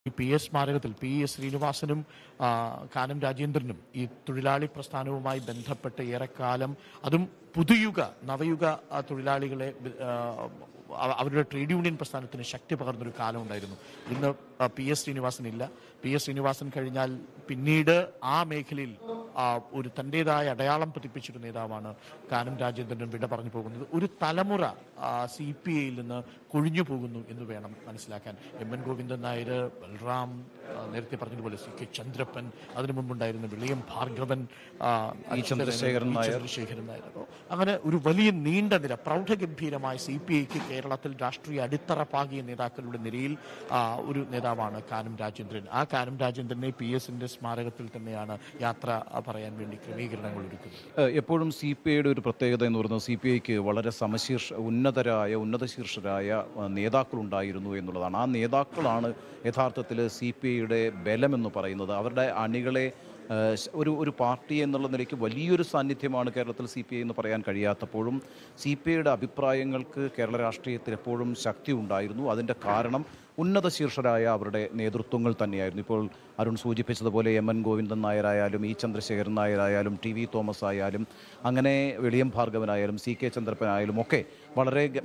ഈ P S സ്മാരകത്തിൽ P S ശ്രീനിവാസനും ആ, കാനം രാജേന്ദ്രനും ഈ തൊഴിലാളി പ്രസ്ഥാനവുമായി ബന്ധപ്പെട്ട് ഏറെക്കാലം അതും പുതുയുഗ നവയുഗ ആ, തൊഴിലാളികളെ ആ, അവ- അവരുടെ ട്രേഡ് യൂണിയൻ പ്രസ്ഥാനത്തിന് ശക്തി പകർന്നൊരു കാലം ഉണ്ടായിരുന്നു ഇന്ന് ആ, പി എസ് ശ്രീനിവാസൻ ഇല്ല പി എസ് ശ്രീനിവാസൻ കഴിഞ്ഞാൽ പിന്നീട് ആ മേഖലയിൽ ആ, ഒരു തൻ്റെതായ അടയാളം പതിപ്പിച്ചൊരു നേതാവാണ് കാനം രാജേന്ദ്രൻ വിട പറഞ്ഞു പോകുന്നത് ഒരു തലമുറ സി പി ഐയിൽ നിന്ന് കൊഴിഞ്ഞു പോകുന്നു എന്ന് വേണം മനസ്സിലാക്കാൻ എം എൻ ഗോവിന്ദൻ നായർ ബൽറാം ആ, നേരത്തെ പറഞ്ഞതുപോലെ സി കെ ചന്ദ്രപ്പൻ അതിനു മുമ്പുണ്ടായിരുന്ന വിളിയം ഭാർഗവൻ ആ, ഇ. ചന്ദ്രശേഖരൻ ഇ. നായർ. ചന്ദ്രശേഖരൻ നായർ അപ്പോൾ അങ്ങനെ ഒരു വലിയ നീണ്ട നിര പ്രൗഢഗംഭീരമായ സി പി ഐക്ക് കേരളത്തിൽ രാഷ്ട്രീയ അടിത്തറ പാകിയ നേതാക്കളുടെ നിരയിൽ ആ, ഒരു നേതാവാണ് കാനം രാജേന്ദ്രൻ ആ കാനം രാജേന്ദ്രനെ പി എസിന്റെ സ്മാരകത്തിൽ തന്നെയാണ് യാത്ര ആ, പറയാൻ വേണ്ടി ക്രമീകരണങ്ങൾ ഒരുക്കുന്നത് ഏഹ് എപ്പോഴും സി പി ഐയുടെ ഒരു പ്രത്യേകത എന്ന് പറയുന്നത് സി പി ഐക്ക് വളരെ സമശീർഷ ഉന്നതരായ ഉന്നത ശീർഷരായ ഏഹ്, നേതാക്കളുണ്ടായിരുന്നു എന്നുള്ളതാണ് ആ നേതാക്കളാണ് യഥാർത്ഥത്തിൽ സി പി ഐയുടെ ബലമെന്ന് പറയുന്നത് അവരുടെ അണികളെ ഏഹ്, ശ- ഒരു ഒരു പാർട്ടി എന്നുള്ള നിലയ്ക്ക് വലിയൊരു സാന്നിധ്യമാണ് കേരളത്തിൽ സി പി ഐ എന്ന് പറയാൻ കഴിയാത്തപ്പോഴും സി പി ഐയുടെ അഭിപ്രായങ്ങൾക്ക് കേരള രാഷ്ട്രീയത്തിൽ എപ്പോഴും ശക്തി ഉണ്ടായിരുന്നു അതിൻ്റെ കാരണം ഉന്നത ശീർഷരായ അവരുടെ നേതൃത്വങ്ങൾ തന്നെയായിരുന്നു ഇപ്പോൾ അരുൺ സൂചിപ്പിച്ചതുപോലെ എം എൻ ഗോവിന്ദൻ നായരായാലും ഇ ചന്ദ്രശേഖരൻ നായരായാലും ടി വി തോമസ് ആയാലും അങ്ങനെ വെളിയം ഭാർഗവനായാലും സി കെ ചന്ദ്രപ്പനായാലും ഒക്കെ വളരെ ഗ-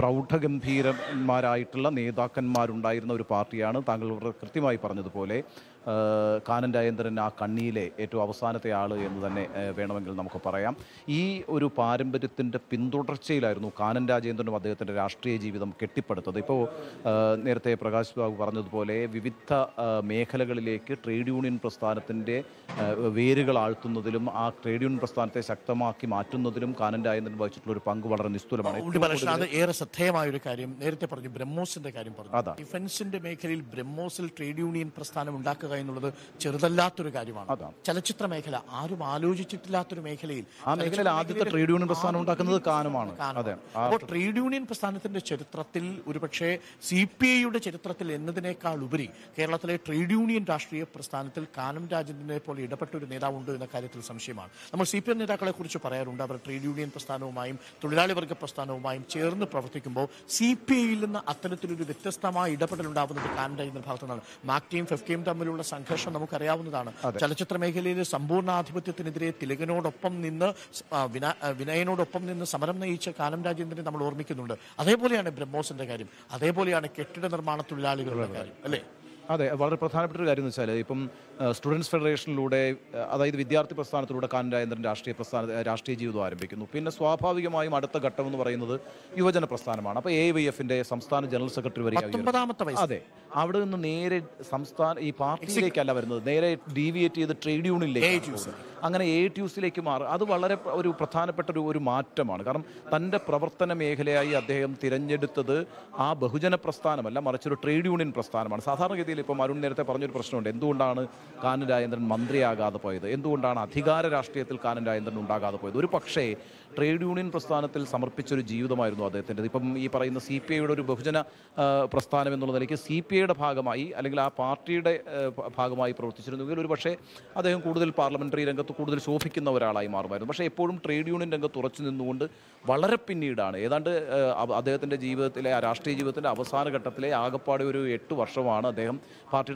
അതിപ്രൗഢഗംഭീരന്മാരായിട്ടുള്ള നേതാക്കന്മാരുണ്ടായിരുന്ന ഒരു പാർട്ടിയാണ് താങ്കൾ വളരെ കൃത്യമായി പറഞ്ഞതുപോലെ ആ, കാനൻ രാജേന്ദ്രൻ ആ കണ്ണിയിലെ ഏറ്റവും അവസാനത്തെ ആൾ എന്ന് തന്നെ ആ, വേണമെങ്കിൽ നമുക്ക് പറയാം ഈ ഒരു പാരമ്പര്യത്തിൻ്റെ പിന്തുടർച്ചയിലായിരുന്നു കാനൻ രാജേന്ദ്രനും അദ്ദേഹത്തിൻ്റെ രാഷ്ട്രീയ ജീവിതം കെട്ടിപ്പടുത്തത് ഇപ്പോൾ ആ, നേരത്തെ പ്രകാശ് ബാബു പറഞ്ഞതുപോലെ വിവിധ ആ, മേഖലകളിലേക്ക് ട്രേഡ് യൂണിയൻ പ്രസ്ഥാനത്തിൻ്റെ ആ, വേരുകൾ ആഴ്ത്തുന്നതിലും ആ ട്രേഡ് യൂണിയൻ പ്രസ്ഥാനത്തെ ശക്തമാക്കി മാറ്റുന്നതിലും കാനൻ രാജേന്ദ്രൻ വഹിച്ചിട്ടുള്ള ഒരു പങ്ക് വളരെ നിസ്തുലമാണ് ഉണ്ട് പക്ഷേ അത് ഏറെ ശ്രദ്ധേയമായ ഒരു കാര്യം നേരത്തെ പറഞ്ഞു ബ്രഹ്മോസിന്റെ കാര്യം പറഞ്ഞു അതാ. ഡിഫൻസിന്റെ മേഖലയിൽ ബ്രഹ്മോസിൽ ട്രേഡ് യൂണിയൻ പ്രസ്ഥാനം ഉണ്ടാക്കുക എന്നുള്ളത് ചെറുതല്ലാത്തൊരു കാര്യമാണ് അതാ. ചലച്ചിത്ര മേഖല ആരും ആലോചിച്ചിട്ടില്ലാത്തൊരു മേഖലയിൽ ആ മേഖലയിൽ ആദ്യത്തെ ട്രേഡ് യൂണിയൻ പ്രസ്ഥാനം ഉണ്ടാക്കുന്നത് കാനമാണ് അതെ ആ അപ്പോൾ ട്രേഡ് യൂണിയൻ പ്രസ്ഥാനത്തിന്റെ ചരിത്രത്തിൽ ഒരുപക്ഷെ സി പി ഐയുടെ ചരിത്രത്തിൽ എന്നതിനേക്കാൾ ഉപരി കേരളത്തിലെ ട്രേഡ് യൂണിയൻ രാഷ്ട്രീയ പ്രസ്ഥാനത്തിൽ കാനം രാജേന്ദ്രനെ പോലെ ഇടപെട്ട ഒരു നേതാവുണ്ട് എന്ന കാര്യത്തിൽ സംശയമാണ് നമ്മൾ സി പി എം നേതാക്കളെ കുറിച്ച് പറയാറുണ്ട് അവർ ട്രേഡ് യൂണിയൻ പ്രസ്ഥാനവുമായും തൊഴിലാളി വർഗ പ്രസ്ഥാനവുമായും ചേർന്ന് പ്രവർത്തിക്കുമ്പോൾ സി പി ഐയിൽ നിന്ന് അത്തരത്തിലൊരു വ്യത്യസ്തമായ ഇടപെടൽ ഉണ്ടാവുന്നത് കാനം രാജേന്ദ്രൻ ഭാഗത്തു നിന്നാണ് മാക്ടിയും ഫെഫ്കയും തമ്മിലുള്ള സംഘർഷം നമുക്കറിയാവുന്നതാണ് ചലച്ചിത്ര മേഖലയിലെ സമ്പൂർണ്ണാധിപത്യത്തിനെതിരെ തിലകനോടൊപ്പം നിന്ന് സ്- ആ, വിന- ആ, വിനയനോടൊപ്പം നിന്ന് സമരം നയിച്ച കാനം രാജേന്ദ്രനെ നമ്മൾ ഓർമ്മിക്കുന്നുണ്ട് അതേപോലെയാണ് ബ്രഹ്മോസിന്റെ കാര്യം അതേപോലെയാണ് കെട്ടിട നിർമ്മാണ തൊഴിലാളികളുടെ കാര്യം അല്ലേ അതെ വളരെ പ്രധാനപ്പെട്ട ഒരു കാര്യം എന്ന് വെച്ചാൽ ഇപ്പം സ്റ്റുഡൻസ് ഫെഡറേഷനിലൂടെ ആ, അതായത് വിദ്യാർത്ഥി പ്രസ്ഥാനത്തിലൂടെ കാനൻ രാജേന്ദ്രൻ രാഷ്ട്രീയ പ്രസ്ഥാന ആ, രാഷ്ട്രീയ ജീവിതം ആരംഭിക്കുന്നു പിന്നെ സ്വാഭാവികമായും അടുത്ത ഘട്ടം എന്ന് പറയുന്നത് യുവജന പ്രസ്ഥാനമാണ് അപ്പോൾ എ വൈ എഫിന്റെ സംസ്ഥാന ജനറൽ സെക്രട്ടറി വരെ പത്തൊമ്പതാമത്തെ വയസ്സ് അതെ അവിടെ നിന്ന് നേരെ സംസ്ഥാന ഈ പാർട്ടിയിലേക്കല്ല വരുന്നത് നേരെ ഡീവിയേറ്റ് ചെയ്ത് ട്രേഡ് യൂണിയനിലേക്ക് അങ്ങനെ എ ടി യുസിലേക്ക് മാറും അത് വളരെ പ്ര- ഒരു പ്രധാനപ്പെട്ട ഒരു ഒരു മാറ്റമാണ് കാരണം തൻ്റെ പ്രവർത്തന മേഖലയായി അദ്ദേഹം തിരഞ്ഞെടുത്തത് ആ ബഹുജന പ്രസ്ഥാനമല്ല മറിച്ച് ഒരു ട്രേഡ് യൂണിയൻ പ്രസ്ഥാനമാണ് സാധാരണഗതിയിൽ ഇപ്പം അരുൺ നേരത്തെ പറഞ്ഞൊരു പ്രശ്നമുണ്ട് എന്തുകൊണ്ടാണ് കാനൻ രാജേന്ദ്രൻ മന്ത്രിയാകാതെ പോയത് എന്തുകൊണ്ടാണ് അധികാര രാഷ്ട്രീയത്തിൽ കാനൻ രാജേന്ദ്രൻ ഉണ്ടാകാതെ പോയത് ഒരു പക്ഷേ ട്രേഡ് യൂണിയൻ പ്രസ്ഥാനത്തിൽ സമർപ്പിച്ചൊരു ജീവിതമായിരുന്നു അദ്ദേഹത്തിൻ്റെ ഇപ്പം ഈ പറയുന്ന സി പി ഐയുടെ ഒരു ബഹുജന ആ, പ്രസ്ഥാനം എന്നുള്ള നിലയ്ക്ക് സി പി ഐയുടെ ഭാഗമായി അല്ലെങ്കിൽ ആ പാർട്ടിയുടെ ആ, ഭ- ഭാഗമായി പ്രവർത്തിച്ചിരുന്നെങ്കിൽ ഒരു പക്ഷേ അദ്ദേഹം കൂടുതൽ പാർലമെന്ററി രംഗത്ത് കൂടുതൽ ശോഭിക്കുന്ന ഒരാളായി മാറുമായിരുന്നു പക്ഷേ എപ്പോഴും ട്രേഡ് യൂണിയൻ രംഗത്ത് ഉറച്ചു നിന്നുകൊണ്ട് വളരെ പിന്നീടാണ് ഏതാണ്ട് ആ, അവ- അദ്ദേഹത്തിൻ്റെ ജീവിതത്തിലെ ആ രാഷ്ട്രീയ ജീവിതത്തിൻ്റെ അവസാന ഘട്ടത്തിലെ ആകപ്പാടെ ഒരു എട്ട് വർഷമാണ് അദ്ദേഹം പാർട്ടി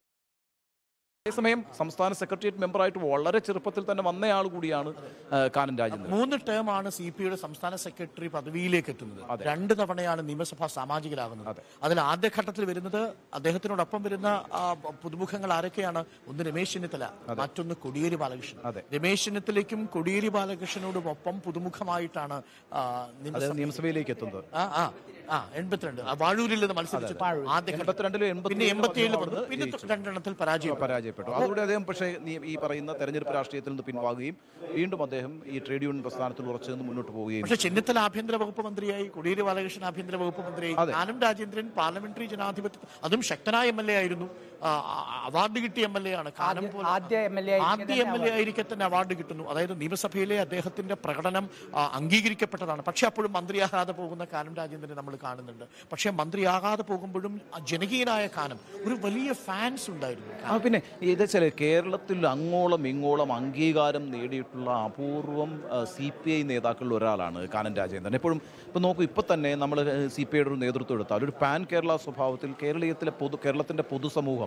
അതേസമയം സംസ്ഥാന സെക്രട്ടേറിയറ്റ് മെമ്പറായിട്ട് വളരെ ചെറുപ്പത്തിൽ തന്നെ വന്നയാൾ കൂടിയാണ് ആ, കാനൻ രാജേന്ദ്രൻ മൂന്ന് ടേമാണ് സി പി ഐയുടെ സംസ്ഥാന സെക്രട്ടറി പദവിയിലേക്ക് എത്തുന്നത് രണ്ട് തവണയാണ് നിയമസഭാ സാമാജികരാകുന്നത് അതിൽ ആദ്യഘട്ടത്തിൽ വരുന്നത് അദ്ദേഹത്തിനോടൊപ്പം വരുന്ന ആ, പുതുമുഖങ്ങൾ ആരൊക്കെയാണ് ഒന്ന് രമേശ് ചെന്നിത്തല മറ്റൊന്ന് കൊടിയേരി ബാലകൃഷ്ണൻ അതെ. രമേശ് ചെന്നിത്തലയ്ക്കും കൊടിയേരി ബാലകൃഷ്ണനോടും ഒപ്പം പുതുമുഖമായിട്ടാണ് ആ, നിയമസഭ- അദ്ദേഹം നിയമസഭയിലേക്ക് എത്തുന്നത് ആ ആ ആ എൺപത്തിരണ്ട് ആ, വാഴൂരിൽ നിന്ന് മത്സരിച്ചു ആദ്യ എൺപത്തിരണ്ടിലും പിന്നെ എൺപത്തിയേഴ് അവിടുന്ന് വന്നു പിന്നെ രണ്ടെണ്ണത്തിൽ പരാജയം പരാജയപ്പെട്ടു അതോടെ അദ്ദേഹം പക്ഷേ നീ- ഈ പറയുന്ന തെരഞ്ഞെടുപ്പ് രാഷ്ട്രീയത്തിൽ നിന്ന് പിൻവാങ്ങുകയും വീണ്ടും അദ്ദേഹം ഈ ട്രേഡ് യൂണിയൻ പ്രസ്ഥാനത്തിൽ ഉറച്ചു നിന്ന് മുന്നോട്ട് പോവുകയും പക്ഷെ ചെന്നിത്തല ആഭ്യന്തര വകുപ്പ് മന്ത്രിയായി കൊടിയേരി ബാലകൃഷ്ണൻ ആഭ്യന്തര വകുപ്പ് മന്ത്രിയായി അതെ. കാനം രാജേന്ദ്രൻ പാർലമെന്ററി ജനാധിപത്യം അതും ശക്തനായ എം എൽ എ ആയിരുന്നു ആ, ആ, അവാർഡ് കിട്ടിയ എം എൽ എ ആണ് കാനം പോലെ ആദ്യ MLA ആയിരിക്കെ ആദ്യ എം എൽ എ ആയിരിക്കെ തന്നെ അവാർഡ് കിട്ടുന്നു അതായത് നിയമസഭയിലെ അദ്ദേഹത്തിന്റെ പ്രകടനം ആ, അംഗീകരിക്കപ്പെട്ടതാണ് പക്ഷെ അപ്പോഴും മന്ത്രിയാകാതെ പോകുന്ന കാനം രാജേന്ദ്രനെ നമ്മൾ കാണുന്നുണ്ട് പക്ഷെ മന്ത്രിയാകാതെ പോകുമ്പോഴും ആ ജനകീയനായ കാനം ഒരു വലിയ ഫാൻസ് ഉണ്ടായിരുന്നു ആ പിന്നെ ഇത് ചില കേരളത്തിൽ അങ്ങോളം ഇങ്ങോളം അംഗീകാരം നേടിയിട്ടുള്ള അപൂർവം സി പി ഐ നേതാക്കളിൽ ഒരാളാണ് കാനൻ രാജേന്ദ്രൻ എപ്പോഴും ഇപ്പം നോക്കൂ ഇപ്പം തന്നെ നമ്മൾ സി പി ഐയുടെ ഒരു നേതൃത്വം എടുത്താൽ ഒരു പാൻ കേരള സ്വഭാവത്തിൽ കേരളീയത്തിലെ പൊതു കേരളത്തിൻ്റെ പൊതുസമൂഹം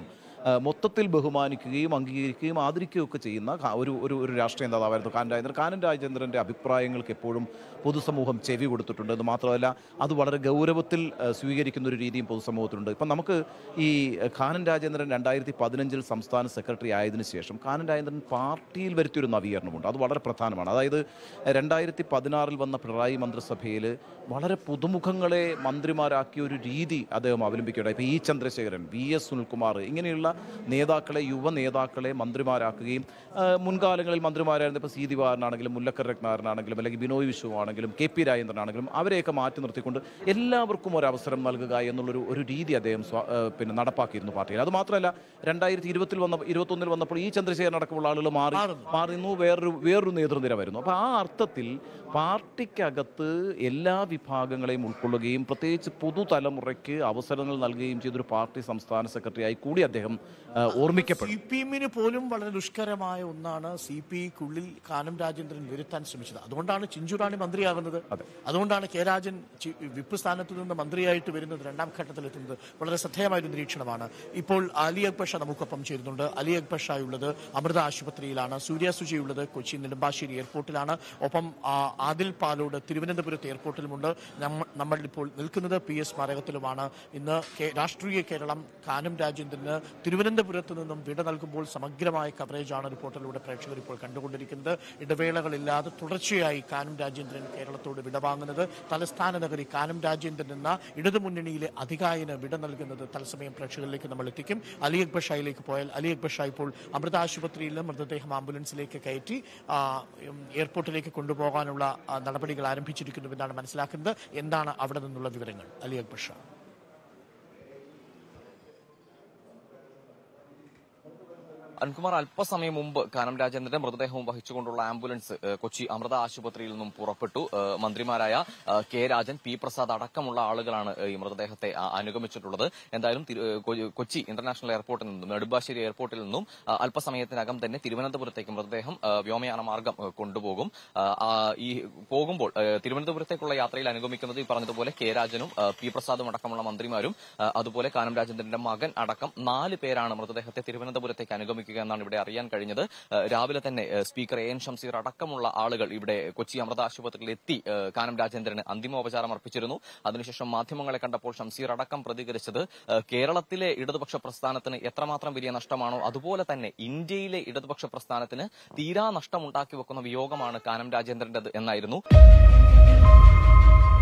ആ, മൊത്തത്തിൽ ബഹുമാനിക്കുകയും അംഗീകരിക്കുകയും ആദരിക്കുകയും ഒക്കെ ചെയ്യുന്ന കാ- ഒരു ഒരു ഒരു രാഷ്ട്രീയ നേതാവായിരുന്നു കാനൻ രാജേന്ദ്രൻ കാനൻ രാജേന്ദ്രൻ്റെ അഭിപ്രായങ്ങൾക്ക് എപ്പോഴും പൊതുസമൂഹം ചെവി കൊടുത്തിട്ടുണ്ട് എന്ന് മാത്രമല്ല അത് വളരെ ഗൗരവത്തിൽ ആ, സ്വീകരിക്കുന്ന ഒരു രീതിയും പൊതുസമൂഹത്തിലുണ്ട് ഇപ്പം നമുക്ക് ഈ ആ, കാനൻ രാജേന്ദ്രൻ രണ്ടായിരത്തി പതിനഞ്ചിൽ സംസ്ഥാന സെക്രട്ടറി ആയതിനു ശേഷം കാനൻ രാജേന്ദ്രൻ പാർട്ടിയിൽ വരുത്തിയൊരു നവീകരണമുണ്ട് അത് വളരെ പ്രധാനമാണ് അതായത് രണ്ടായിരത്തി പതിനാറിൽ വന്ന പിണറായി മന്ത്രിസഭയിൽ വളരെ പുതുമുഖങ്ങളെ മന്ത്രിമാരാക്കിയ ഒരു രീതി അദ്ദേഹം അവലംബിക്കുകയുണ്ടായി ഇപ്പോൾ E Chandrasekharan V S Sunilkumar ഇങ്ങനെയുള്ള നേതാക്കളെ യുവ നേതാക്കളെ മന്ത്രിമാരാക്കുകയും ആ, മുൻകാലങ്ങളിൽ മന്ത്രിമാരായിരുന്ന ഇപ്പോൾ സി ദിവാരനാണെങ്കിലും മുല്ലക്കർ രത്നാരനാണെങ്കിലും അല്ലെങ്കിൽ ബിനോയ് വിശ്വ ആണെങ്കിലും കെ പി രാജേന്ദ്രനാണെങ്കിലും അവരെയൊക്കെ മാറ്റി നിർത്തിക്കൊണ്ട് എല്ലാവർക്കും ഒരു അവസരം നൽകുക എന്നുള്ളൊരു ഒരു രീതി അദ്ദേഹം സ്വാ- ആ, പിന്നെ നടപ്പാക്കിയിരുന്നു പാർട്ടിയിൽ അത് മാത്രമല്ല രണ്ടായിരത്തി ഇരുപത്തിൽ വന്ന ഇരുപത്തൊന്നിൽ വന്നപ്പോൾ ഈ ചന്ദ്രശേഖരൻ അടക്കമുള്ള ആളുകൾ മാറി മാറുന്നു വേറൊരു വേറൊരു നേതൃനിര വരുന്നു അപ്പോൾ ആ അർത്ഥത്തിൽ പാർട്ടിക്കകത്ത് എല്ലാ വിഭാഗങ്ങളെയും ഉൾക്കൊള്ളുകയും പ്രത്യേകിച്ച് പുതുതലമുറയ്ക്ക് അവസരങ്ങൾ നൽകുകയും ചെയ്തൊരു പാർട്ടി സംസ്ഥാന സെക്രട്ടറിയായി കൂടി അദ്ദേഹം ആ, ഓർമ്മിക്കപ്പെടും സി പി എമ്മിന് പോലും വളരെ ദുഷ്കരമായ ഒന്നാണ് സി പി ഐക്കുള്ളിൽ കാനം രാജേന്ദ്രൻ വരുത്താൻ ശ്രമിച്ചത് അതുകൊണ്ടാണ് ചിഞ്ചുറാണി മന്ത്രിയാകുന്നത് അതുകൊണ്ടാണ് കെ രാജൻ ചി- വിപ്പ് സ്ഥാനത്ത് നിന്ന് മന്ത്രിയായിട്ട് വരുന്നത് രണ്ടാം ഘട്ടത്തിലെത്തുന്നത് വളരെ ശ്രദ്ധേയമായ ഒരു നിരീക്ഷണമാണ് ഇപ്പോൾ അലി അക്ബർ ഷാ നമുക്കൊപ്പം ചേരുന്നുണ്ട് അലി അക്ബർ ഷാ ഉള്ളത് അമൃത ആശുപത്രിയിലാണ് സൂര്യ സുജി ഉള്ളത് കൊച്ചി നെടുമ്പാശ്ശേരി എയർപോർട്ടിലാണ് ഒപ്പം ആ, ആദിൽ പാലോട് തിരുവനന്തപുരത്ത് എയർപോർട്ടിലുമുണ്ട് നമ്മ- നമ്മൾ ഇപ്പോൾ നിൽക്കുന്നത് പി എസ് സ്മാരകത്തിലുമാണ് ഇന്ന് കേ- രാഷ്ട്രീയ കേരളം കാനം രാജേന്ദ്രന് തിരുവനന്തപുരത്ത് നിന്നും വിട നൽകുമ്പോൾ സമഗ്രമായ കവറേജാണ് റിപ്പോർട്ടിലൂടെ പ്രേക്ഷകർ ഇപ്പോൾ കണ്ടുകൊണ്ടിരിക്കുന്നത് ഇടവേളകളില്ലാതെ തുടർച്ചയായി കാനം രാജേന്ദ്രൻ കേരളത്തോട് വിടവാങ്ങുന്നത് തലസ്ഥാന നഗരി കാനം രാജേന്ദ്രൻ എന്ന ഇടതുമുന്നണിയിലെ അധികായന് വിട നൽകുന്നത് തത്സമയം പ്രേക്ഷകരിലേക്ക് നമ്മൾ എത്തിക്കും അലി അക്ബർ ഷായിലേക്ക് പോയാൽ അലി അക്ബർ ഷാ ഇപ്പോൾ അമൃത ആശുപത്രിയിൽ നിന്ന് മൃതദേഹം ആംബുലൻസിലേക്ക് കയറ്റി ആ, ഉം, എയർപോർട്ടിലേക്ക് കൊണ്ടുപോകാനുള്ള ആ, നടപടികൾ ആരംഭിച്ചിരിക്കുന്നുവെന്നാണ് മനസ്സിലാക്കുന്നത് എന്താണ് അവിടെ നിന്നുള്ള വിവരങ്ങൾ അലി അക്ബർ ഷാ അൻകുമാർ അല്പസമയം മുമ്പ് കാനം രാജേന്ദ്രന്റെ മൃതദേഹവും വഹിച്ചുകൊണ്ടുള്ള ആംബുലൻസ് ഏഹ്, കൊച്ചി അമൃത ആശുപത്രിയിൽ നിന്നും പുറപ്പെട്ടു ഏഹ്, മന്ത്രിമാരായ ഏഹ്, കെ രാജൻ പി പ്രസാദ് അടക്കമുള്ള ആളുകളാണ് ഏഹ്, ഈ മൃതദേഹത്തെ ആ, അനുഗമിച്ചിട്ടുള്ളത് എന്തായാലും തിരു- ഏഹ്, കൊ- കൊച്ചി ഇന്റർനാഷണൽ എയർപോർട്ടിൽ നിന്നും നെടുമ്പാശ്ശേരി എയർപോർട്ടിൽ നിന്നും ആ, അല്പസമയത്തിനകം തന്നെ തിരുവനന്തപുരത്തേക്ക് മൃതദേഹം ഏഹ്, വ്യോമയാന മാർഗം ഏഹ്, കൊണ്ടുപോകും ആ, ആ, ഈ പോകുമ്പോൾ ഏഹ്, തിരുവനന്തപുരത്തേക്കുള്ള യാത്രയിൽ അനുഗമിക്കുന്നത് ഈ പറഞ്ഞതുപോലെ കെ രാജനും ഏഹ്, പി പ്രസാദും അടക്കമുള്ള മന്ത്രിമാരും ആ, അതുപോലെ കാനം രാജേന്ദ്രന്റെ മകൻ അടക്കം നാല് പേരാണ് മൃതദേഹത്തെ തിരുവനന്തപുരത്തേക്ക് അനുഗമിക്കുക എന്നാണ് ഇവിടെ അറിയാൻ കഴിഞ്ഞത് ഏഹ്, രാവിലെ തന്നെ ഏഹ്, സ്പീക്കർ എ എൻ ഷംസീർ അടക്കമുള്ള ആളുകൾ ഇവിടെ കൊച്ചി അമൃത ആശുപത്രിയിൽ എത്തി ഏഹ്, കാനം രാജേന്ദ്രന് അന്തിമോപചാരം അർപ്പിച്ചിരുന്നു അതിനുശേഷം മാധ്യമങ്ങളെ കണ്ടപ്പോൾ ഷംസീർ അടക്കം പ്രതികരിച്ചത് ഏഹ്, കേരളത്തിലെ ഇടതുപക്ഷ പ്രസ്ഥാനത്തിന് എത്രമാത്രം വലിയ നഷ്ടമാണോ അതുപോലെ തന്നെ ഇന്ത്യയിലെ ഇടതുപക്ഷ പ്രസ്ഥാനത്തിന് തീരാ നഷ്ടമുണ്ടാക്കി വെക്കുന്ന വിയോഗമാണ് കാനം രാജേന്ദ്രന്റേത് എന്നായിരുന്നു